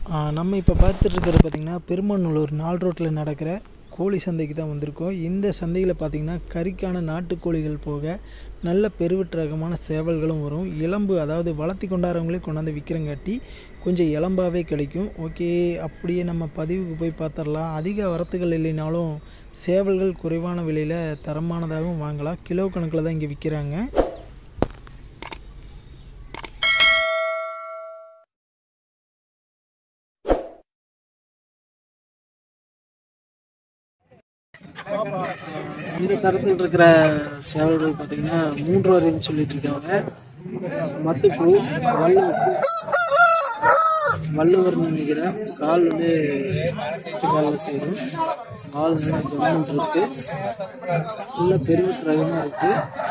ஆ, நம்ம இப்போ பார்த்துட்டு இருக்கிறது பார்த்திங்கன்னா பெருமாநல்லூர் நாள் ரோட்டில் நடக்கிற கோழி சந்தைக்கு தான் வந்திருக்கோம் இந்த சந்தையில் பார்த்திங்கன்னா கறிக்கான நாட்டுக்கோழிகள் போக நல்ல பெருவிட்டு ரகமான சேவல்களும் வரும் இளம்பு அதாவது வளர்த்தி கொண்டாடுறவங்களே கொண்டாந்து விற்கிறங்காட்டி கொஞ்சம் இளம்பாவே கிடைக்கும் ஓகே அப்படியே நம்ம பதிவுக்கு போய் பார்த்துடலாம் அதிக வரத்துகள் இல்லைனாலும் சேவல்கள் குறைவான விலையில் தரமானதாகவும் வாங்கலாம் கிலோ கணக்கில் தான் இங்கே விற்கிறாங்க இந்த தரத்தில் இருக்கிற சேவல்கள் பார்த்தீங்கன்னா மூன்று வரைன்னு சொல்லிட்டு இருக்காங்க மத்துப்பூ வள்ளுவப்பூ வள்ளுவர் நினைக்கிறேன் கால் வந்து பச்சை காலில் செய்யும் கால் வந்து ஜம்முன் இருக்கு உள்ள பெருவிட்டு ரகமாக இருக்கு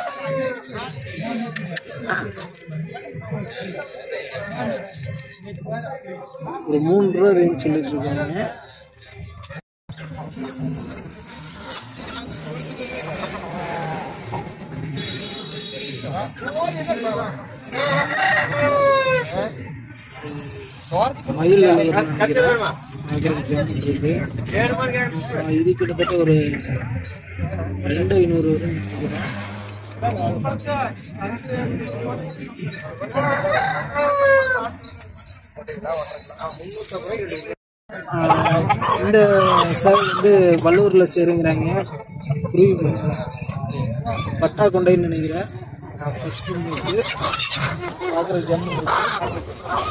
ஒரு மூணு ரூபா ரேஞ்ச் சொல்லிட்டு இருக்காங்க மயில் அழகர் நினைக்கிறேன். அழகர் ஜம்முன் இருக்கு ஆ, இது கிட்டத்தட்ட ஒரு ரெண்டு ஐநூறு வரும் நினைக்கிறேன் ஆஹ் இந்த சேவல் வந்து வள்ளூரில் சேருங்கிறாங்க குருவி பட்டா கொண்டைன்னு நினைக்கிறேன் பசுப்பு இருக்கு பார்க்குற ஜம்மு இருக்கு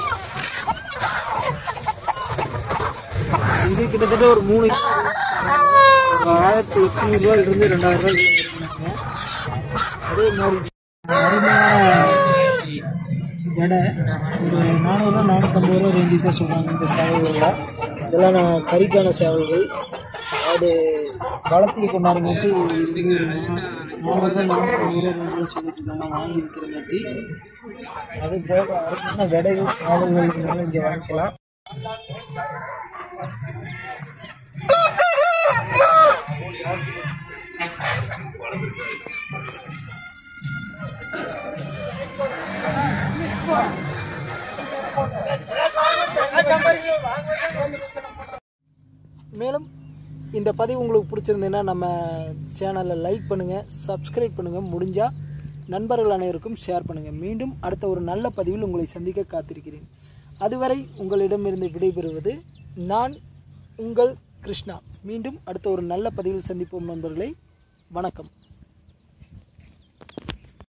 இது கிட்டத்தட்ட ஒரு மூணு ஒரு ஆயிரத்தி எட்நூறுபாயிலிருந்து ரெண்டாயிரம் ரூபாய் இருந்தாங்க அதே மாதிரி அருமையான எடை ஒரு நானூறுரூவா நானூற்றம்பது ரூபா ரேஞ்சுக்கு தான் சொல்கிறாங்க இந்த சேவல்களில் இதெல்லாம் நான் கறிக்கான சேவல்கள் அது வளர்த்தி கொண்டாடுங்காட்டி இது ஒரு நானூறுரூவா நானூற்றம்பது ரூபா ரேஞ்சில் சொல்லிட்டு இருக்காங்க வாங்கி விற்கிறங்காட்டி அது போக அருமையான விடைகள் சேவல்கள் இருந்தாலும் இங்கே வாங்கிக்கலாம் மேலும் இந்த பதிவு உங்களுக்கு பிடிச்சிருந்ததுன்னா நம்ம சேனலை லைக் பண்ணுங்கள் சப்ஸ்கிரைப் பண்ணுங்கள் முடிஞ்சால் நண்பர்கள் அனைவருக்கும் ஷேர் பண்ணுங்கள் மீண்டும் அடுத்த ஒரு நல்ல பதிவில் உங்களை சந்திக்க காத்திருக்கிறேன் அதுவரை உங்களிடமிருந்து விடைபெறுவது நான் உங்கள் கிருஷ்ணா மீண்டும் அடுத்த ஒரு நல்ல பதிவில் சந்திப்போம் நண்பர்களே வணக்கம்